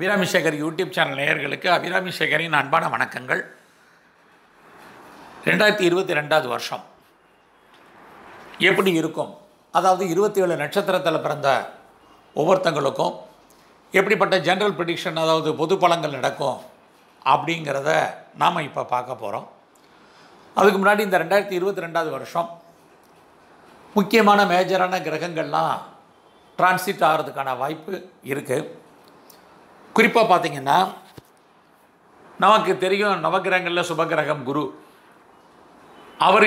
Abirami Sekar YouTube channel நேயர்களுக்கு அபிராமி சேகரின் அன்பான வணக்கங்கள் ரெண்டாயிரத்தி இருபத்தி ரெண்டாவது வருஷம் எப்படி இருக்கும் அதாவது இருபத்தி ஏழு நட்சத்திரத்தில் பிறந்த ஒவ்வொருத்தங்களுக்கும் எப்படிப்பட்ட ஜென்ரல் ப்ரிடிக்ஷன் அதாவது பொது பலன்கள் நடக்கும் அப்படிங்கிறத நாம் இப்போ பார்க்க போகிறோம் அதுக்கு முன்னாடி இந்த ரெண்டாயிரத்தி இருபத்தி ரெண்டாவது வருஷம் முக்கியமான மேஜரான கிரகங்கள்லாம் டிரான்சிட் ஆகிறதுக்கான வாய்ப்பு இருக்குது குறிப்பாக பார்த்தீங்கன்னா நமக்கு தெரியும் நவகிரகங்களில் சுபகிரகம் குரு அவர்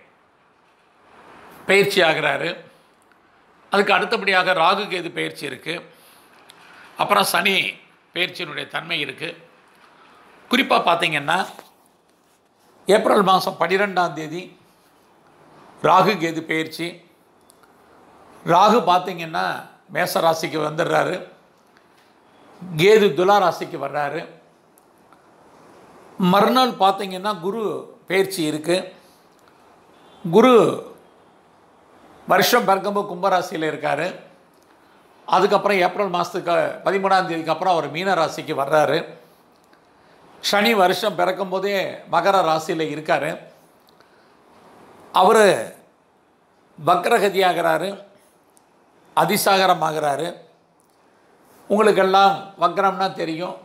பயிற்சி ஆகிறாரு அதுக்கு அடுத்தபடியாக ராகு கேது பயிற்சி இருக்குது அப்புறம் சனி பயிற்சியினுடைய தன்மை இருக்குது குறிப்பாக பார்த்தீங்கன்னா ஏப்ரல் மாதம் பன்னிரெண்டாம் தேதி ராகு கேது பயிற்சி ராகு பார்த்தீங்கன்னா மேச ராசிக்கு வந்துடுறாரு கேது துலா ராசிக்கு வர்றாரு மறுநாள் பார்த்தீங்கன்னா குரு பயிற்சி இருக்குது குரு வருஷம் பிறக்கும்போது கும்பராசியில் இருக்கார் அதுக்கப்புறம் ஏப்ரல் மாதத்துக்கு பதிமூணாம் தேதிக்கு அப்புறம் அவர் மீன ராசிக்கு வர்றாரு சனி வருஷம் பிறக்கும்போதே மகர ராசியில் இருக்கார் அவர் வக்ரகதியாகிறாரு அதிசாகரம் ஆகிறாரு உங்களுக்கெல்லாம் வக்ரம்னா தெரியும்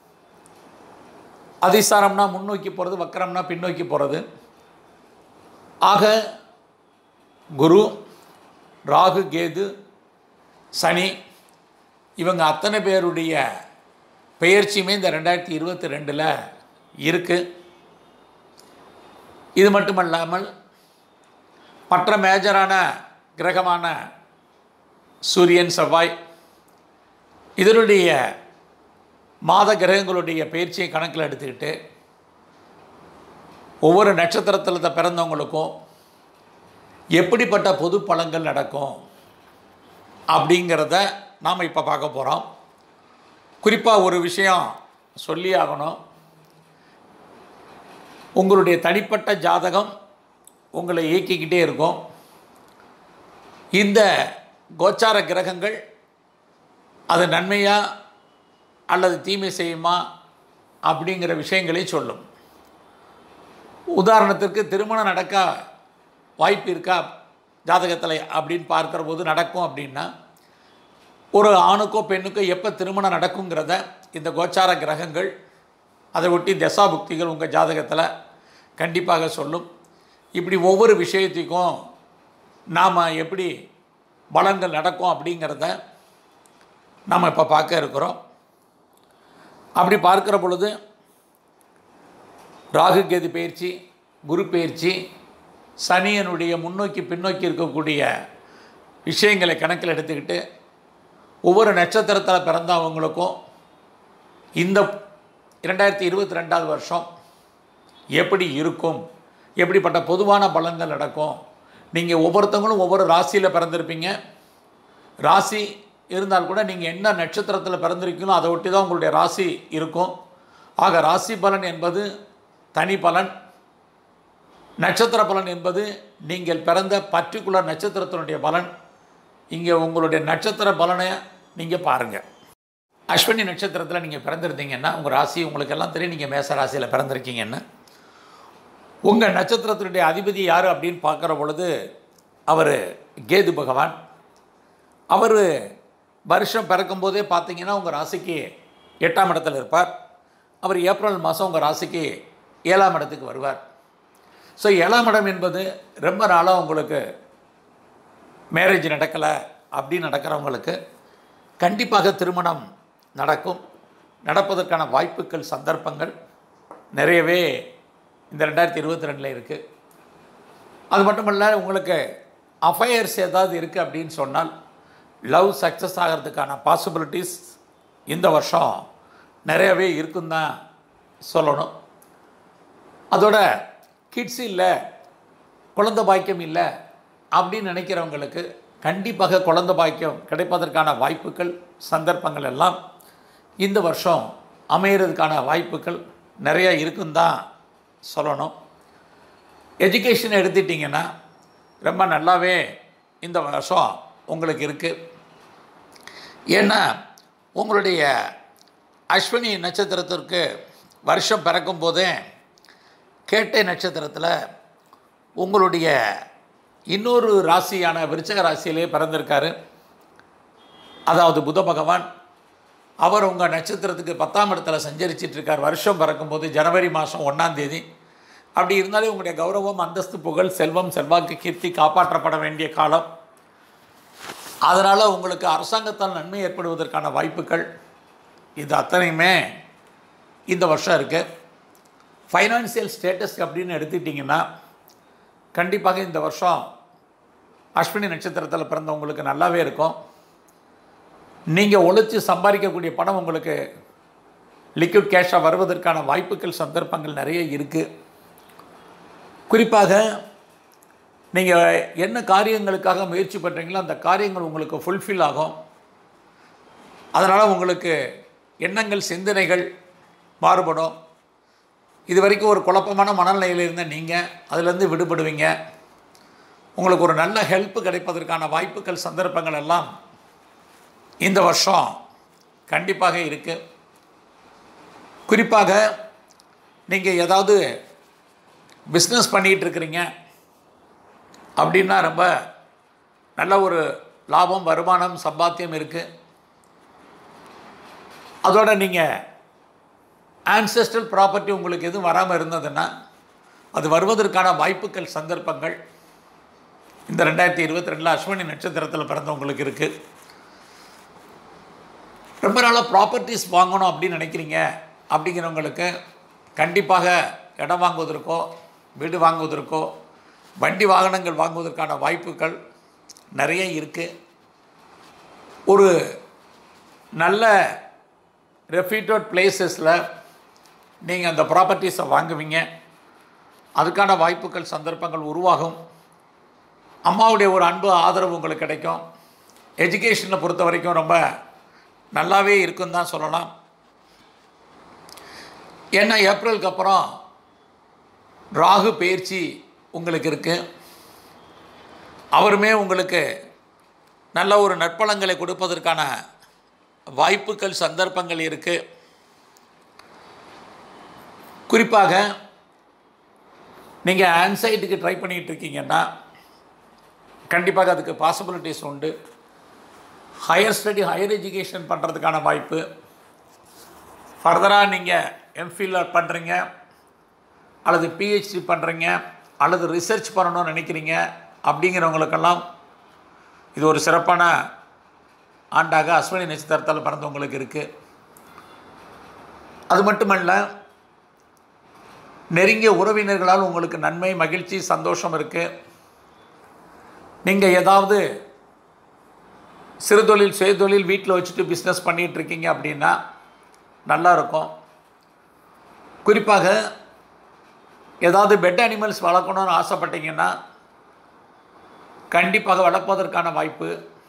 அதிசாரம்னா முன்னோக்கி போகிறது வக்ரம்னா பின்னோக்கி போகிறது ஆக குரு ராகு கேது சனி இவங்க அத்தனை பேருடைய பெயர்ச்சியுமே இந்த ரெண்டாயிரத்தி இருபத்தி ரெண்டில் இருக்குது இது மட்டுமல்லாமல் மற்ற மேஜரான கிரகமான சூரியன் செவ்வாய் இதனுடைய மாத கிரகங்களுடைய பயிற்சியை கணக்கில் எடுத்துக்கிட்டு ஒவ்வொரு நட்சத்திரத்தில் பிறந்தவங்களுக்கும் எப்படிப்பட்ட பொது பலன்கள் நடக்கும் அப்படிங்கிறத நாம் இப்போ பார்க்க போகிறோம் குறிப்பாக ஒரு விஷயம் சொல்லி ஆகணும் உங்களுடைய தனிப்பட்ட ஜாதகம் உங்களை இயக்கிக்கிட்டே இருக்கும் இந்த கோச்சார கிரகங்கள் அது நன்மையா அல்லது தீமை செய்யுமா அப்படிங்கிற விஷயங்களை சொல்லும் உதாரணத்திற்கு திருமணம் நடக்க வாய்ப்பு இருக்கா ஜாதகத்தில் அப்படின்னு பார்க்குற போது நடக்கும் அப்படின்னா ஒரு ஆணுக்கோ பெண்ணுக்கோ எப்போ திருமணம் நடக்குங்கிறத இந்த கோச்சார கிரகங்கள் அதை ஒட்டி தசாபுக்திகள் உங்கள் ஜாதகத்தில் கண்டிப்பாக சொல்லும் இப்படி ஒவ்வொரு விஷயத்துக்கும் நாம் எப்படி பலன்கள் நடக்கும் அப்படிங்கிறத நாம் இப்போ பார்க்க இருக்கிறோம் அப்படி பார்க்குற பொழுது ராகு கேது பயிற்சி குரு பயிற்சி சனியனுடைய முன்னோக்கி பின்னோக்கி இருக்கக்கூடிய விஷயங்களை கணக்கில் எடுத்துக்கிட்டு ஒவ்வொரு நட்சத்திரத்தில் பிறந்தவங்களுக்கும் இந்த இரண்டாயிரத்தி இருபத்தி ரெண்டாவது வருஷம் எப்படி இருக்கும் எப்படிப்பட்ட பொதுவான பலன்கள் நடக்கும் நீங்கள் ஒவ்வொருத்தவங்களும் ஒவ்வொரு ராசியில் பிறந்திருப்பீங்க ராசி இருந்தால் கூட நீங்கள் என்ன நட்சத்திரத்தில் பிறந்திருக்கீங்களோ அதை ஒட்டி தான் உங்களுடைய ராசி இருக்கும் ஆக ராசி பலன் என்பது தனி பலன் நட்சத்திர பலன் என்பது நீங்கள் பிறந்த பர்டிகுலர் நட்சத்திரத்தினுடைய பலன் இங்கே உங்களுடைய நட்சத்திர பலனை நீங்கள் பாருங்கள் அஸ்வினி நட்சத்திரத்தில் நீங்கள் பிறந்திருந்தீங்கன்னா உங்கள் ராசி உங்களுக்கு எல்லாம் தெரியும் நீங்கள் மேச ராசியில் பிறந்திருக்கீங்கன்னு உங்கள் நட்சத்திரத்தினுடைய அதிபதி யார் அப்படின்னு பார்க்குற பொழுது அவர் கேது பகவான் அவர் வருஷம் பிறக்கும்போதே பார்த்தீங்கன்னா உங்கள் ராசிக்கு எட்டாம் இடத்துல இருப்பார் அவர் ஏப்ரல் மாதம் உங்கள் ராசிக்கு ஏழாம் இடத்துக்கு வருவார் ஸோ ஏழாம் இடம் என்பது ரொம்ப நாளாக உங்களுக்கு மேரேஜ் நடக்கலை அப்படி நடக்கிறவங்களுக்கு கண்டிப்பாக திருமணம் நடக்கும் நடப்பதற்கான வாய்ப்புகள் சந்தர்ப்பங்கள் நிறையவே இந்த ரெண்டாயிரத்தி இருபத்தி ரெண்டில் இருக்குது அது மட்டும் இல்லை உங்களுக்கு அஃபயர்ஸ் ஏதாவது இருக்குது அப்படின்னு சொன்னால் லவ் சக்ஸஸ் ஆகிறதுக்கான பாசிபிலிட்டிஸ் இந்த வருஷம் நிறையவே இருக்குன்னு தான் சொல்லணும் அதோட கிட்ஸ் இல்லை குழந்த பாக்கியம் இல்லை அப்படின்னு நினைக்கிறவங்களுக்கு கண்டிப்பாக குழந்த பாக்கியம் கிடைப்பதற்கான வாய்ப்புகள் சந்தர்ப்பங்கள் எல்லாம் இந்த வருஷம் அமையிறதுக்கான வாய்ப்புகள் நிறையா இருக்குன்னு தான் சொல்லணும் எஜுகேஷன் எடுத்துட்டிங்கன்னா ரொம்ப நல்லாவே இந்த வருஷம் உங்களுக்கு இருக்குது ஏன்னா உங்களுடைய அஸ்வினி நட்சத்திரத்திற்கு வருஷம் பிறக்கும் போதே கேட்டை நட்சத்திரத்தில் உங்களுடைய இன்னொரு ராசியான விருச்சக ராசியிலே பிறந்திருக்காரு அதாவது புத பகவான் அவர் உங்கள் நட்சத்திரத்துக்கு பத்தாம் இடத்துல சஞ்சரிச்சிட்டு இருக்கார் வருஷம் பிறக்கும்போது ஜனவரி மாதம் ஒன்றாம் தேதி அப்படி இருந்தாலே உங்களுடைய கௌரவம் அந்தஸ்து புகழ் செல்வம் செல்வாக்கு கீர்த்தி காப்பாற்றப்பட வேண்டிய காலம் அதனால் உங்களுக்கு அரசாங்கத்தால் நன்மை ஏற்படுவதற்கான வாய்ப்புகள் இது அத்தனையுமே இந்த வருஷம் இருக்குது ஃபைனான்சியல் ஸ்டேட்டஸ் அப்படின்னு எடுத்துக்கிட்டிங்கன்னா கண்டிப்பாக இந்த வருஷம் அஸ்வினி நட்சத்திரத்தில் பிறந்தவங்களுக்கு நல்லாவே இருக்கும் நீங்கள் உழைச்சி சம்பாதிக்கக்கூடிய பணம் உங்களுக்கு லிக்விட் கேஷாக வருவதற்கான வாய்ப்புகள் சந்தர்ப்பங்கள் நிறைய இருக்குது குறிப்பாக நீங்கள் என்ன காரியங்களுக்காக முயற்சி பண்ணுறீங்களோ அந்த காரியங்கள் உங்களுக்கு ஃபுல்ஃபில் ஆகும் அதனால் உங்களுக்கு எண்ணங்கள் சிந்தனைகள் மாறுபடும் இது வரைக்கும் ஒரு குழப்பமான மனநிலையில் இருந்த நீங்கள் அதிலேருந்து விடுபடுவீங்க உங்களுக்கு ஒரு நல்ல ஹெல்ப் கிடைப்பதற்கான வாய்ப்புகள் சந்தர்ப்பங்கள் எல்லாம் இந்த வருஷம் கண்டிப்பாக இருக்குது குறிப்பாக நீங்கள் ஏதாவது பிஸ்னஸ் பண்ணிகிட்டு இருக்கிறீங்க அப்படின்னா ரொம்ப நல்ல ஒரு லாபம் வருமானம் சம்பாத்தியம் இருக்குது அதோட நீங்கள் ஆன்செஸ்ட்ரல் ப்ராப்பர்ட்டி உங்களுக்கு எதுவும் வராமல் இருந்ததுன்னா அது வருவதற்கான வாய்ப்புகள் சந்தர்ப்பங்கள் இந்த ரெண்டாயிரத்தி இருபத்தி ரெண்டில் அஸ்வினி நட்சத்திரத்தில் பிறந்தவங்களுக்கு இருக்குது ரொம்ப நாளாக ப்ராப்பர்ட்டிஸ் வாங்கணும் அப்படின்னு நினைக்கிறீங்க அப்படிங்கிறவங்களுக்கு கண்டிப்பாக இடம் வாங்குவதற்கோ வீடு வாங்குவதற்கோ வண்டி வாகனங்கள் வாங்குவதற்கான வாய்ப்புகள் நிறைய இருக்குது ஒரு நல்ல ரெஃப்யூட்டட் பிளேசஸில் நீங்கள் அந்த ப்ராப்பர்ட்டிஸை வாங்குவீங்க அதுக்கான வாய்ப்புகள் சந்தர்ப்பங்கள் உருவாகும் அம்மாவுடைய ஒரு அன்பு ஆதரவு உங்களுக்கு கிடைக்கும் எஜுகேஷனை பொறுத்த வரைக்கும் ரொம்ப நல்லாவே இருக்குன்னு தான் சொல்லலாம் ஏன்னா ஏப்ரலுக்கு அப்புறம் ராகு பயிற்சி உங்களுக்கு இருக்குது அவருமே உங்களுக்கு நல்ல ஒரு நற்பலங்களை கொடுப்பதற்கான வாய்ப்புகள் சந்தர்ப்பங்கள் இருக்குது குறிப்பாக நீங்கள் ஆன்சைட்டுக்கு ட்ரை பண்ணிகிட்டு இருக்கீங்கன்னா கண்டிப்பாக அதுக்கு பாசிபிலிட்டிஸ் உண்டு ஹையர் ஸ்டடி ஹையர் எஜுகேஷன் பண்ணுறதுக்கான வாய்ப்பு ஃபர்தராக நீங்கள் எம்ஃபில் பண்ணுறீங்க அல்லது பிஹெச்டி பண்ணுறீங்க அல்லது ரிசர்ச் பண்ணணும்னு நினைக்கிறீங்க அப்படிங்கிறவங்களுக்கெல்லாம் இது ஒரு சிறப்பான ஆண்டாக அஸ்வினி நட்சத்திரத்தால் பிறந்தவங்களுக்கு இருக்குது அது மட்டுமல்ல நெருங்கிய உறவினர்களால் உங்களுக்கு நன்மை மகிழ்ச்சி சந்தோஷம் இருக்குது நீங்கள் ஏதாவது சிறுதொழில் சுயதொழில் வீட்டில் வச்சுட்டு பிஸ்னஸ் பண்ணிகிட்டு இருக்கீங்க அப்படின்னா நல்லா இருக்கும் குறிப்பாக ஏதாவது பெட் அனிமல்ஸ் வளர்க்கணும்னு ஆசைப்பட்டீங்கன்னா கண்டிப்பாக வளர்ப்பதற்கான வாய்ப்பு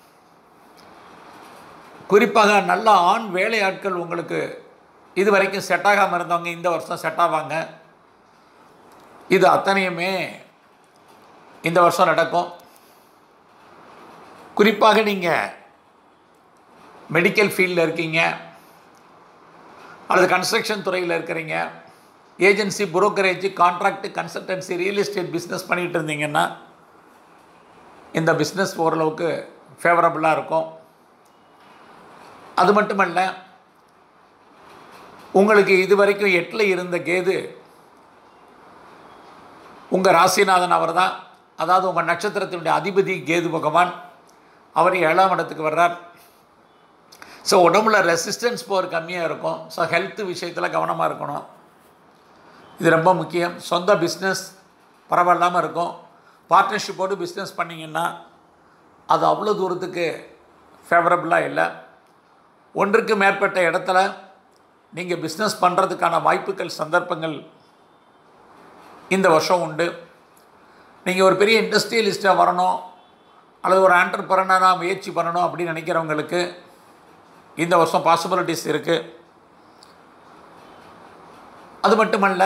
குறிப்பாக நல்ல ஆண் வேலையாட்கள் உங்களுக்கு இது வரைக்கும் செட் ஆகாமல் இருந்தவங்க இந்த வருஷம் செட் ஆவாங்க இது அத்தனையுமே இந்த வருஷம் நடக்கும் குறிப்பாக நீங்கள் மெடிக்கல் ஃபீல்டில் இருக்கீங்க அல்லது கன்ஸ்ட்ரக்ஷன் துறையில் இருக்கிறீங்க agency brokerage contract consultancy real estate business பண்ணிகிட்டு இருந்தீங்கன்னா இந்த பிஸ்னஸ் ஓரளவுக்கு ஃபேவரபுளாக இருக்கும் அது மட்டுமல்ல உங்களுக்கு இது வரைக்கும் எட்டில் இருந்த கேது உங்கள் ராசிநாதன் அவர் தான் அதாவது உங்கள் நட்சத்திரத்தினுடைய அதிபதி கேது பகவான் அவர் ஏழாம் இடத்துக்கு வர்றார் ஸோ உடம்புல ரெசிஸ்டன்ஸ் பவர் கம்மியாக இருக்கும் ஸோ ஹெல்த் விஷயத்தில் கவனமாக இருக்கணும் இது ரொம்ப முக்கியம் சொந்த பிஸ்னஸ் பரவாயில்லாமல் இருக்கும் பார்ட்னர்ஷிப்போடு பிஸ்னஸ் பண்ணிங்கன்னா அது அவ்வளோ தூரத்துக்கு ஃபேவரபுளாக இல்லை ஒன்றுக்கு மேற்பட்ட இடத்துல நீங்கள் பிஸ்னஸ் பண்ணுறதுக்கான வாய்ப்புகள் சந்தர்ப்பங்கள் இந்த வருஷம் உண்டு நீங்கள் ஒரு பெரிய இண்டஸ்ட்ரியலிஸ்ட்டாக வரணும் அல்லது ஒரு ஆண்டர்பிரனராக முயற்சி பண்ணணும் அப்படின்னு நினைக்கிறவங்களுக்கு இந்த வருஷம் பாசிபிலிட்டிஸ் இருக்குது அது மட்டுமல்ல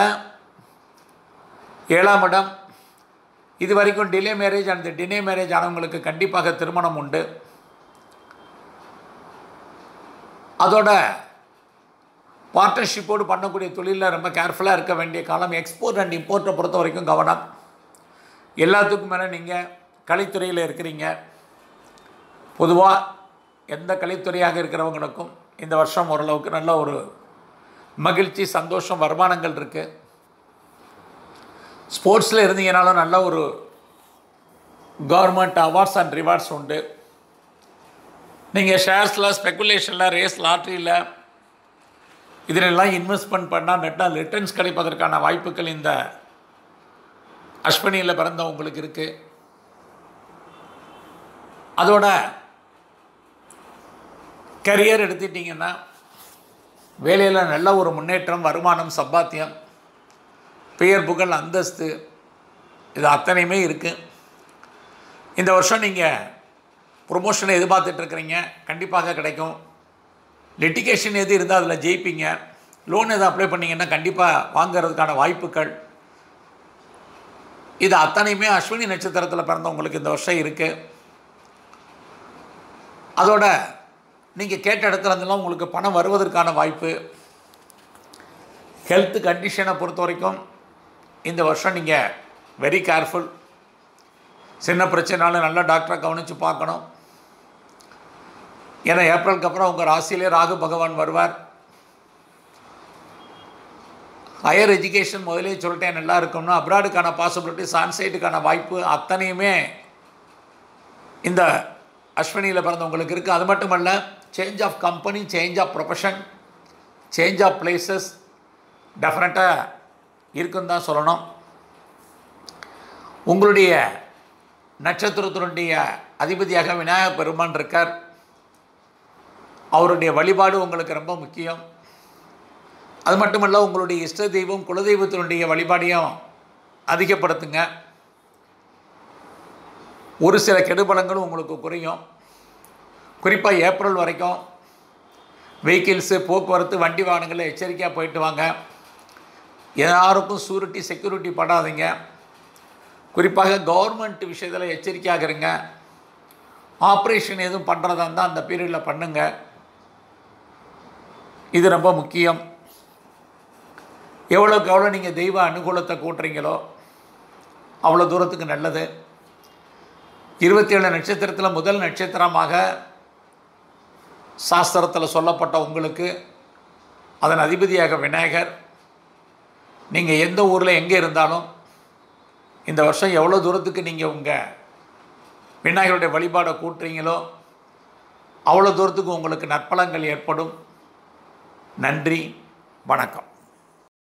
ஏழாம் இடம் இது வரைக்கும் delay marriage and delay marriage ஆனவங்களுக்கு கண்டிப்பாக திருமணம் உண்டு அதோட பார்ட்னர்ஷிப்போடு பண்ணக்கூடிய தொழிலில் ரொம்ப கேர்ஃபுல்லாக இருக்க வேண்டிய காலம் எக்ஸ்போர்ட் அண்ட் இம்போர்ட்டை பொறுத்த வரைக்கும் கவனம் எல்லாத்துக்கும் மேலே நீங்கள் கலைத்துறையில் இருக்கிறீங்க பொதுவாக எந்த கலைத்துறையாக இருக்கிறவங்களுக்கும் இந்த வருஷம் ஓரளவுக்கு நல்ல ஒரு மகிழ்ச்சி சந்தோஷம் வருமானங்கள் இருக்குது ஸ்போர்ட்ஸில் இருந்தீங்கனாலும் நல்ல ஒரு கவர்மெண்ட் அவார்ட்ஸ் அண்ட் ரிவார்ட்ஸ் உண்டு நீங்கள் ஷேர்ஸில் ஸ்பெக்குலேஷனில் ரேஸ் லாட்ரியில் இதிலெல்லாம் இன்வெஸ்ட்மெண்ட் பண்ணால் நெட்டாக ரிட்டர்ன்ஸ் கிடைப்பதற்கான வாய்ப்புகள் இந்த அஸ்வினியில் பிறந்தவங்களுக்கு இருக்குது அதோட கரியர் எடுத்துட்டிங்கன்னா வேலையில் நல்ல ஒரு முன்னேற்றம் வருமானம் சம்பாத்தியம் பெயர் புகழ் அந்தஸ்து இது அத்தனையுமே இருக்குது இந்த வருஷம் நீங்கள் ப்ரொமோஷனை எதிர்பார்த்துட்ருக்கிறீங்க கண்டிப்பாக கிடைக்கும் லிட்டிகேஷன் எது இருந்தால் அதில் ஜெயிப்பீங்க லோன் எது அப்ளை பண்ணிங்கன்னா கண்டிப்பாக வாங்கிறதுக்கான வாய்ப்புகள் இது அத்தனையுமே அஸ்வினி நட்சத்திரத்தில் பிறந்தவங்களுக்கு இந்த வருஷம் இருக்குது அதோட நீங்கள் கேட்ட இடத்துல இருந்தெல்லாம் உங்களுக்கு பணம் வருவதற்கான வாய்ப்பு ஹெல்த் கண்டிஷனை பொறுத்த வரைக்கும் இந்த வருஷம் நீங்கள் வெரி கேர்ஃபுல் சின்ன பிரச்சனைனாலும் நல்ல டாக்டரை கவனித்து பார்க்கணும் ஏன்னா ஏப்ரலுக்கு அப்புறம் உங்கள் ராசியிலே ராகு பகவான் வருவார் ஹையர் எஜுகேஷன் முதலே சொல்லிட்டேன் நல்லா இருக்கும்னா அப்ராடுக்கான பாசிபிலிட்டிஸ் ஆன்சைட்டுக்கான வாய்ப்பு அத்தனையுமே இந்த அஸ்வினியில் பிறந்தவங்களுக்கு இருக்குது அது மட்டும் அல்ல change of company change of profession change of places டெஃபினட்டாக இருக்குன்னு தான் சொல்லணும் உங்களுடைய நட்சத்திரத்தினுடைய அதிபதியாக விநாயகர் பெருமான் இருக்கார் அவருடைய வழிபாடு உங்களுக்கு ரொம்ப முக்கியம் அது மட்டுமல்ல உங்களுடைய இஷ்ட தெய்வம் குலதெய்வத்தினுடைய வழிபாடையும் அதிகப்படுத்துங்க ஒரு சில கெடுபலங்களும் உங்களுக்கு குறையும் குறிப்பாக ஏப்ரல் வரைக்கும் வெஹிக்கிள்ஸு போக்குவரத்து வண்டி வாகனங்களில் எச்சரிக்கையாக போயிட்டு வாங்க யாருக்கும் சூரிட்டி செக்யூரிட்டி படாதீங்க குறிப்பாக கவர்மெண்ட் விஷயத்தில் எச்சரிக்கையாக இருங்க ஆப்ரேஷன் எதுவும் பண்ணுறதா இருந்தால் அந்த பீரியடில் பண்ணுங்கள் இது ரொம்ப முக்கியம் எவ்வளோக்கு எவ்வளோ நீங்கள் தெய்வ அனுகூலத்தை கூட்டுறீங்களோ அவ்வளோ தூரத்துக்கு நல்லது இருபத்தி ஏழு நட்சத்திரத்தில் முதல் நட்சத்திரமாக சாஸ்திரத்தில் சொல்லப்பட்ட உங்களுக்கு அதன் அதிபதியாக விநாயகர் நீங்கள் எந்த ஊரில் எங்கே இருந்தாலும் இந்த வருஷம் எவ்வளோ தூரத்துக்கு நீங்கள் உங்கள் விநாயகருடைய வழிபாடை கூட்டுறீங்களோ அவ்வளோ தூரத்துக்கு உங்களுக்கு நற்பலங்கள் ஏற்படும் நன்றி வணக்கம்